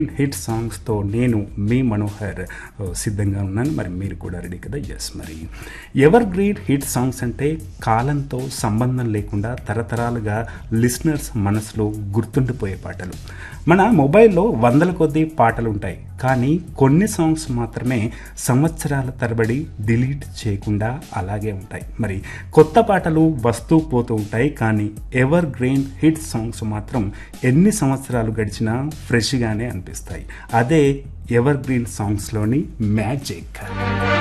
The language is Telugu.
హిట్ సాంగ్స్తో నేను మీ మనోహర్ ఆ, సిద్ధంగా ఉన్నాను మరి మీరు కూడా రెడీ కదా ఎస్ మరి ఎవర్ గ్రీన్ హిట్ సాంగ్స్ అంటే కాలంతో సంబంధం లేకుండా తరతరాలుగా లిసనర్స్ మనసులో గుర్తుండిపోయే పాటలు మన మొబైల్లో వందల కొద్దీ పాటలు ఉంటాయి కానీ కొన్ని సాంగ్స్ మాత్రమే సంవత్సరాల తరబడి డిలీట్ చేయకుండా అలాగే ఉంటాయి మరి కొత్త పాటలు వస్తూ పోతూ ఉంటాయి కానీ ఎవర్ గ్రీన్ హిట్ సాంగ్స్ మాత్రం ఎన్ని సంవత్సరాలు గడిచినా ఫ్రెష్గానే అనిపిస్తాయి అదే ఎవర్ గ్రీన్ సాంగ్స్లోని మ్యాజిక్